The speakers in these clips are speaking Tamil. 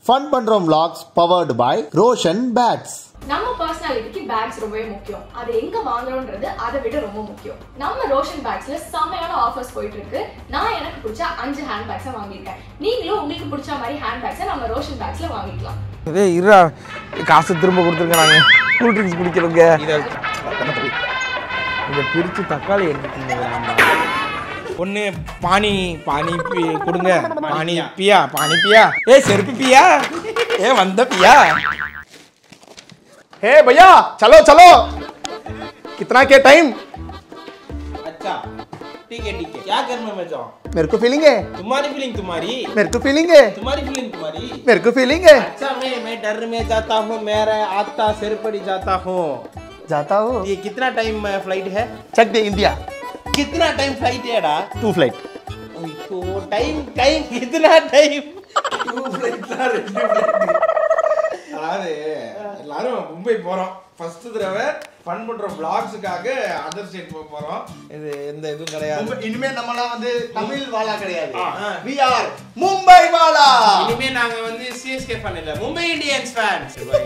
ஃபன் பண்றோம் vlogs powered by ரோஷன் பேட்ஸ் நம்ம பர்சனாலிட்டிக்கு பேக்ஸ் ரொம்பவே முக்கியம் அது எங்க வாங்குறோன்றது அதை விட ரொம்ப முக்கியம் நம்ம ரோஷன் பேக்ஸ்ல செம்மையான ஆஃபர்ஸ் போயிட்டு இருக்கு நான் எனக்கு பிடிச்ச அஞ்சு ஹேண்ட் பேக்ஸை வாங்கியிருக்கேன் நீங்களும் உங்களுக்கு பிடிச்ச மாதிரி ஹேண்ட் பேக்ஸை நம்ம ரோஷன் பேக்ஸ்ல வாங்கிக்கலாம் இதே இருடா காசு திரும்ப கொடுத்துருங்க நாங்கள் கூல் ட்ரிங்க்ஸ் குடிக்கிறோங்க இதை இதை பிரித்து தக்காளி எடுத்துட்டீங்க ஒன்று பானி பானி பி கொடுங்க பானி பியா பானி பியா ஏ செருப்பு பியா ஏ வந்த பியா हे भैया चलो चलो कितना के टाइम अच्छा ठीक है ठीक है क्या करना मैं जाऊँ मेरे को फीलिंग है तुम्हारी फीलिंग तुम्हारी मेरे को फीलिंग है तुम्हारी फीलिंग तुम्हारी मेरे को फीलिंग है अच्छा मैं मैं डर में जाता हूँ मेरा आता सिर पड़ी जाता हूँ जाता हूँ ये कितना टाइम फ्लाइट है चक दे इंडिया कितना टाइम फ्लाइट है डा टू फ्लाइट तो टाइम टाइम कितना टाइम அதாவது எல்லாரும் மும்பை போறோம் ஃபர்ஸ்ட் தடவை ஃபன் பண்ற vlogsக்காக அதர் ஸ்டேட் போக போறோம் இது எந்த இதுவும் கிடையாது इनमें நம்மலாம் வந்து தமிழ் வாலா கிடையாது ஆ. we are மும்பை வாலா இனிமே நாங்க வந்து சிஎஸ்கே ஃபேன் இல்ல Mumbai Indians fan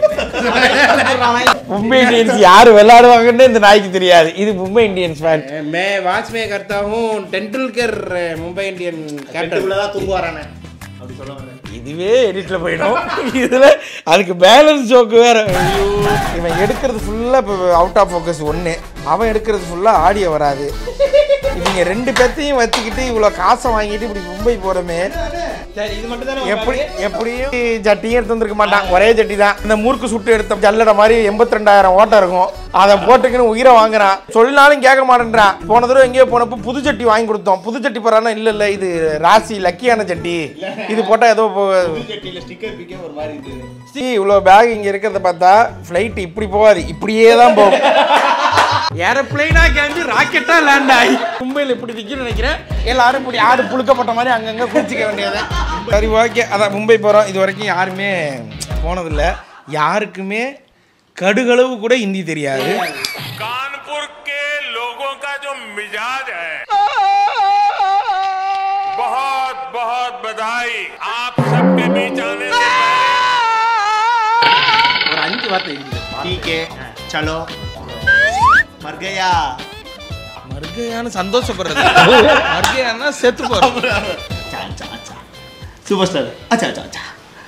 Mumbai Indians யாரு விளையாடுவாங்கன்னு இந்த நாய்க்கு தெரியாது இது மும்பை இந்தியன்ஸ் ஃபேன் மே வாட்ச் மே करता हूं டெண்டுல்கர் மும்பை இந்தியன் கேப்டன் தான் தூங்குவாரானே அப்படி சொல்ல வந்தேன் இதுவே எடிட்ல போயிடும் இதுல அதுக்கு பேலன்ஸ் ஜோக்கு வேற ஐயோ இவன் எடுக்கிறது ஃபுல்லா இப்போ அவுட் ஆஃப் ஃபோக்கஸ் ஒன்று அவன் எடுக்கிறது ஃபுல்லா ஆடியோ வராது இவங்க ரெண்டு பேர்த்தையும் வச்சுக்கிட்டு இவ்வளோ காசை வாங்கிட்டு இப்படி மும்பை போறமே சரி இது மட்டும் தானே எப்படி எப்படியும் ஜட்டியும் எடுத்து வந்திருக்க மாட்டான் ஒரே ஜட்டி தான் இந்த மூர்க்கு சுட்டு எடுத்த ஜல்லட மாதிரி எண்பத்தி ரெண்டாயிரம் ஓட்டம் இருக்கும் அதை போட்டுக்கின்னு உயிரை வாங்குறான் சொல்லாலும் கேட்க மாட்டேன்றான் போன தடவை எங்கேயோ போனப்போ புது ஜட்டி வாங்கி கொடுத்தோம் புது ஜட்டி போறான்னா இல்ல இல்ல இது ராசி லக்கியான ஜட்டி இது போட்டா ஏதோ போ- ஸ்டிக்கர் பிக்கே ஒரு மாதிரி இது சி இவ்வளோ பேக் இங்க இருக்கிறத பார்த்தா ஃப்ளைட் இப்படி போகாது இப்படியே தான் போகும் ஏரோப்ளைனா கிளம்பி ராக்கெட்டா லேண்ட் ஆகி மும்பையில் இப்படி நிற்கும்னு நினைக்கிறேன் எல்லாரும் இப்படி ஆடு புழுக்கப்பட்ட மாதிரி அங்கங்கே குளிச்சிக்க வேண்டியது சரி ஓகே அதான் மும்பை போகிறோம் இது வரைக்கும் யாருமே போனதில்லை யாருக்குமே கடுகளவு கூட ஹிந்தி தெரியாது कानपुर के लोगों का जो मिजाज है बहुत बहुत बधाई आप सबके बीच आने से ஒரு அஞ்சு வார்த்தை இருக்குது ठीक है चलो मर गया மர்கையான்னு சந்தோஷப்படுறது மர்கையான்னா செத்து போகிறது अच्छा अच्छा सुपर स्टार अच्छा अच्छा अच्छा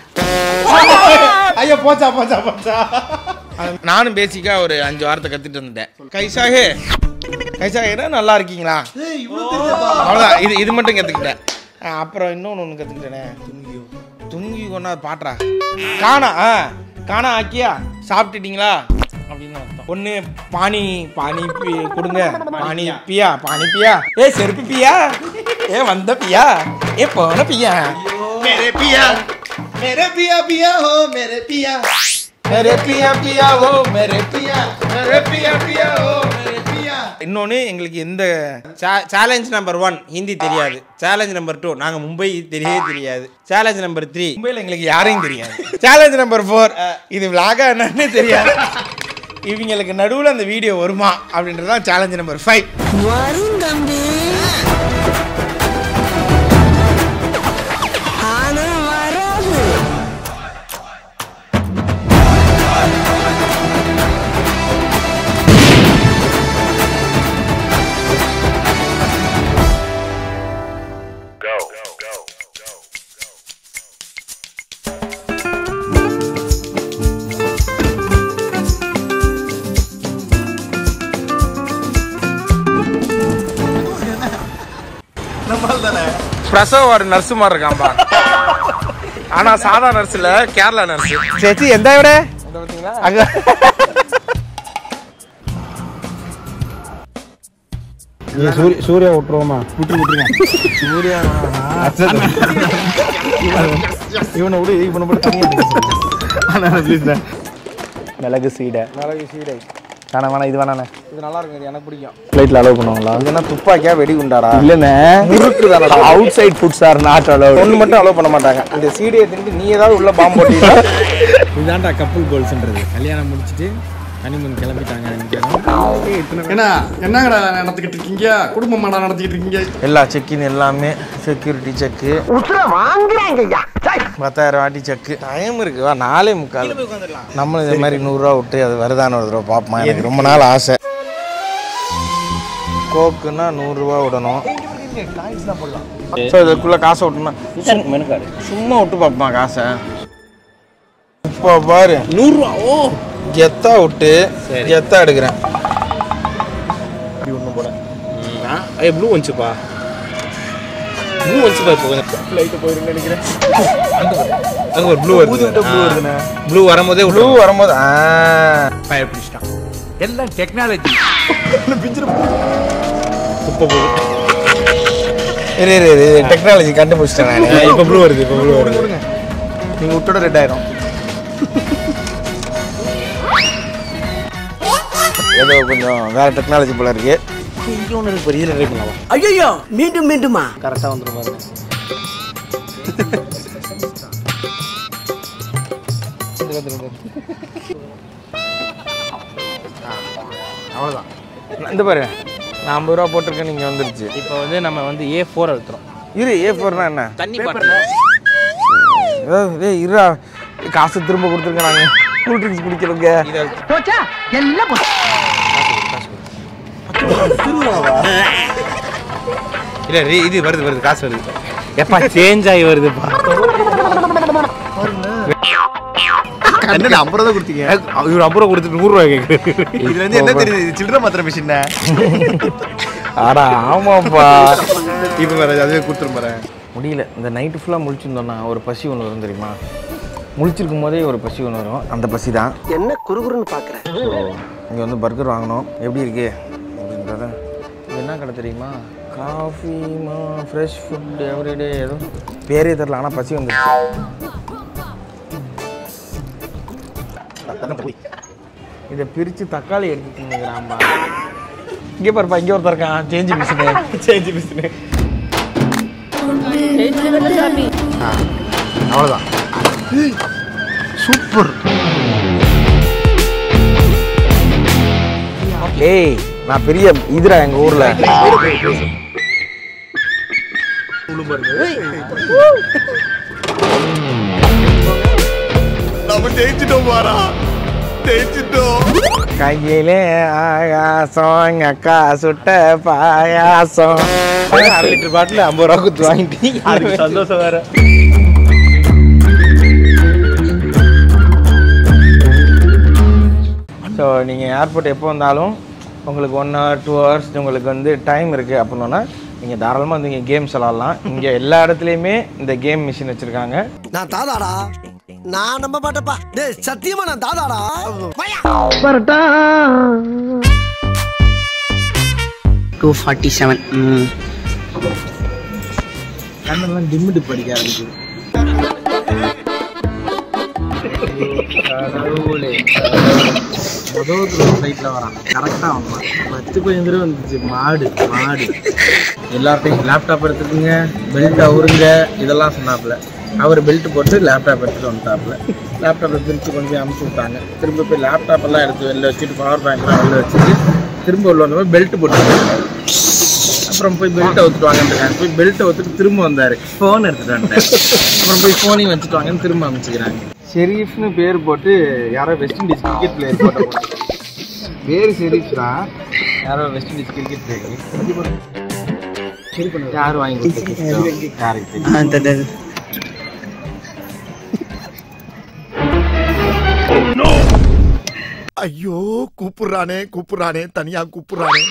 ஐயோ போச்சா போச்சா போச்சா நானும் பேசிக்கா ஒரு அஞ்சு வாரத்தை கத்துட்டு வந்துட்டேன் கைசாகே கைசாகேனா நல்லா இருக்கீங்களா அவ்வளோதான் இது இது மட்டும் கற்றுக்கிட்டேன் அப்புறம் இன்னொன்று ஒன்று கற்றுக்கிட்டேனே துங்கி கொண்டா பாட்றா காணா ஆ காணா ஆக்கியா சாப்பிட்டுட்டீங்களா அப்படின்னு அர்த்தம் ஒன்று பானி பானி பி- கொடுங்க பானி பியா பானி பியா ஏ செருப்பு பியா ஏ வந்த பியா ஏ போன பியா मेरे पिया मेरे पिया पिया हो मेरे पिया मेरे पिया पिया हो मेरे पिया मेरे पिया पिया हो मेरे पिया இன்னொன்று எங்களுக்கு எந்த சேலஞ்ச் நம்பர் ஒன் ஹிந்தி தெரியாது சேலஞ்ச் நம்பர் டூ நாங்கள் மும்பை தெரியவே தெரியாது சேலஞ்ச் நம்பர் த்ரீ மும்பையில் எங்களுக்கு யாரையும் தெரியாது சேலஞ்ச் நம்பர் ஃபோர் இது விளாகா என்னன்னு தெரியாது இவங்களுக்கு நடுவில் அந்த வீடியோ வருமா அப்படின்றது தான் சேலஞ்ச் நம்பர் ஃபைவ் வரும் தம்பி ஆனா வராது go. go, go, go. பிரசவ வார்டு நர்ஸ் மாதிரி இருக்காம்பா ஆனால் சாதா நர்ஸ் இல்லை கேரளா நர்ஸ் சேச்சி எந்த விட அங்க சூர்யா விட்டுருவோமா விட்டு விட்டுருங்க சூர்யா இவனை விடு இவனை மட்டும் தனியாக ப்ளீஸ் மிளகு சீடை மிளகு சீடை வேணாம் வேணாம் இது வேணாண்ணே இது நல்லா இருக்கும் இது எனக்கு பிடிக்கும் ஃப்ளைட்டில் அலோவ் பண்ணுவாங்களா இது என்ன துப்பாக்கியா வெடி குண்டாடா இல்லைண்ணே முறுக்கு தானடா outside foods are not allow ஒன்று மட்டும் அலோவ் பண்ண மாட்டாங்க இந்த சீடியை தின்ட்டு நீ ஏதாவது உள்ள பாம்பு போட்டீங்கன்னா இதுதான்டா கப்புள் கோல்ஸ்ன்றது கல்யாணம் முடிச்சுட்டு ஹனிமூன் கிளம்பிட்டாங்க என்ன என்னங்கடா நடத்திக்கிட்டு இருக்கீங்க குடும்பமாடா நடத்திக்கிட்டு இருக்கீங்க எல்லா செக்கின் எல்லாமே செக்யூரிட்டி செக்கு பத்தாயிரம் வாட்டி செக்கு டைம் இருக்கு வா நாலே முக்கால் நம்மளும் இதே மாதிரி நூறுரூவா விட்டு அது வருதான்னு ஒரு தடவை பார்ப்போமா எனக்கு ரொம்ப நாள் ஆசை கோக்குன்னா நூறுரூவா விடணும் ஸோ இதுக்குள்ளே காசை விட்டணும் மெனுக்காடு சும்மா விட்டு பார்ப்பான் காசை இப்போ பாரு நூறுரூவா ஓ கெத்தா விட்டு கெத்தா எடுக்கிறேன் ஏ ப்ளூ வந்துச்சுப்பா ப்ளூ வந்துச்சுப்பா இப்போ கொஞ்சம் லைட்டு போயிருன்னு நினைக்கிறேன் அங்கே ஒரு ப்ளூ வருது ப்ளூ வருதுண்ணே ப்ளூ வரும்போதே ப்ளூ வரும்போது ஆ ஃபயர் பிடிச்சிட்டான் எல்லாம் டெக்னாலஜி இரு இரு இரு டெக்னாலஜி கண்டுபிடிச்சிட்டேன் நான் இப்போ ப்ளூ வருது இப்போ ப்ளூ வருது நீங்கள் விட்டோட ரெட் ஆயிரும் ஏதோ கொஞ்சம் வேற டெக்னாலஜி போல இருக்கு இங்கே ஒன்று இருக்கு பெரிய ட்ரை பண்ணலாம் ஐயோ மீண்டும் மீண்டுமா கரெக்டாக வந்துடும் பாருங்க அவ்வளோதான் இந்த பாரு நான் ஐம்பது ரூபா போட்டிருக்கேன் நீங்கள் வந்துருச்சு இப்போ வந்து நம்ம வந்து ஏ ஃபோர் அழுத்துறோம் இரு ஏ ஃபோர்னா என்ன தண்ணி பாட்டில் ஏய், ஏய் இருடா காசு திரும்ப கொடுத்துருங்க நாங்கள் கூல் ட்ரிங்க்ஸ் குடிக்கிறோங்க போச்சா எல்லாம் போச்சு இல்லை இது வருது வருது காசு வருது எப்பா சேஞ்ச் ஆகி வருதுப்பா என்னடா ஐம்பது ரூபா கொடுத்தீங்க இவர் ஐம்பது ரூபா கொடுத்துட்டு நூறுரூவா கேட்குறது இதுல இருந்து என்ன தெரியுது சில்லற மாத்திர மிஷின் ஆடா ஆமாப்பா இப்போ வேற அதுவே கொடுத்துரும் பாரு முடியல இந்த நைட்டு ஃபுல்லாக முழிச்சிருந்தோம்னா ஒரு பசி ஒன்று வரும் தெரியுமா முழிச்சிருக்கும் போதே ஒரு பசி ஒன்று வரும் அந்த பசி தான் என்ன குறுகுறுன்னு பாக்குறேன் இங்கே வந்து பர்கர் வாங்கினோம் எப்படி இருக்கு அப்படின்றத இது என்ன கடை தெரியுமா காஃபி மா ஃப்ரெஷ் ஃபுட் எவ்ரிடே ஏதோ பேரே தெரில ஆனால் பசி வந்துருச்சு இதை பிரித்து தக்காளி எடுத்து தின்னுக்கிறான்பா இங்கே பாருப்பா இங்கே ஒருத்தர் இருக்கான் சேஞ்சு மிஷினு சேஞ்சு மிஷினு அவ்வளோதான் சூப்பர் ஏய் நான் பெரிய இதுடா எங்க ஊர்ல நம்ம ஜெயிச்சிட்டோம் பாரா ஜெயிச்சிட்டோம் கையிலே ஆகாசம் எங்க அக்கா சுட்ட பாயாசம் அரை லிட்டர் பாட்டில் ஐம்பது ரூபா கொடுத்து வாங்கிட்டு அதுக்கு சந்தோஷம் வேற ஸோ நீங்கள் ஏர்போர்ட் எப்போ வந்தாலும் உங்களுக்கு ஒன் ஹவர் டூ ஹவர்ஸ் உங்களுக்கு வந்து டைம் இருக்குது அப்படின்னா நீங்கள் தாராளமாக வந்து இங்கே கேம்ஸ் விளாட்லாம் இங்கே எல்லா இடத்துலையுமே இந்த கேம் மிஷின் வச்சுருக்காங்க நான் தாதாடா நான் நம்ப மாட்டேப்பா டேய் சத்தியமா நான் தாதாடா டூ ஃபார்ட்டி செவன் கண்ணெல்லாம் டிம்மிட்டு படிக்க ஆரம்பிக்குது முதல் ஃப்ளைட்டில் வரான் கரெக்டாக வந்தான் பத்து பதினஞ்சு தடவை வந்துச்சு மாடு மாடு எல்லார்ட்டையும் லேப்டாப் எடுத்துக்கோங்க பெல்ட் அவருங்க இதெல்லாம் சொன்னாப்புல அவர் பெல்ட் போட்டு லேப்டாப் எடுத்துட்டு வந்துட்டாப்புல லேப்டாப்பை பிரித்து கொஞ்சம் அமுச்சு விட்டாங்க திரும்ப போய் லேப்டாப் எல்லாம் எடுத்து வெளில வச்சுட்டு பவர் பேங்க்லாம் வெளில வச்சுட்டு திரும்ப உள்ள வந்தப்போ பெல்ட் போட்டு அப்புறம் போய் பெல்ட் அவுத்துட்டு வாங்கன்றாங்க போய் பெல்ட் அவுத்துட்டு திரும்ப வந்தாரு ஃபோன் எடுத்துட்டு வந்துட்டாரு அப்புறம் போய் ஃபோனையும் வச்சுட்டு வாங்கன்னு திரும்ப அமைச்சுக்கிறாங்க ஷெரீஃப்னு பேர் போட்டு யாரோ வெஸ்ட் இண்டீஸ் கிரிக்கெட் பிளேயர் போட்ட பேர் ஷெரீஃப்ரா யாரோ வெஸ்ட் இண்டீஸ் கிரிக்கெட் பிளேயர் யார் வாங்கி கொடுத்தது யாருக்கு தெரியும் ஐயோ கூப்பிடுறானே கூப்பிடுறானே தனியா கூப்பிடுறானே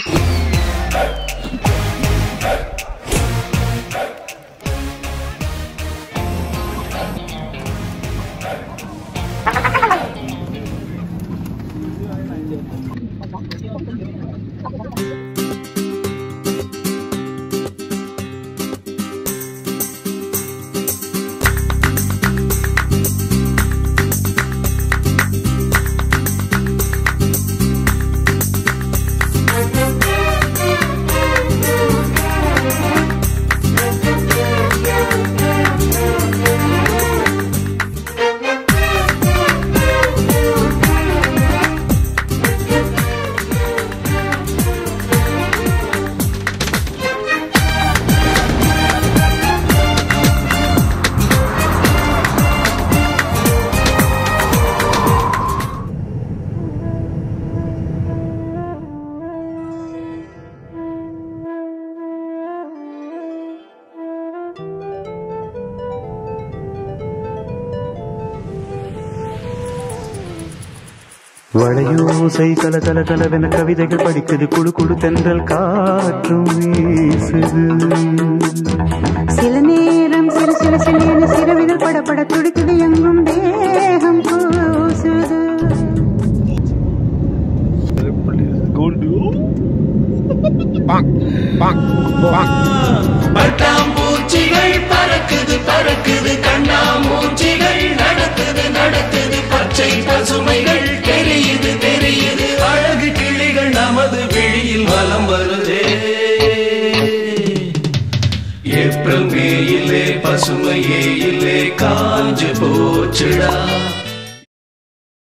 வளையோசை கல கல கலவென கவிதைகள் படிக்குது குழு குழு தென்றல் காற்றும் வீசுது சில நேரம் சிறு சிறு சிறு சிறுவிதழ் படப்பட துடிக்குது எங்கும் தேகம் கூசுது பட்டாம்பூச்சிகள் பறக்குது பறக்குது கண்ணாமூச்சி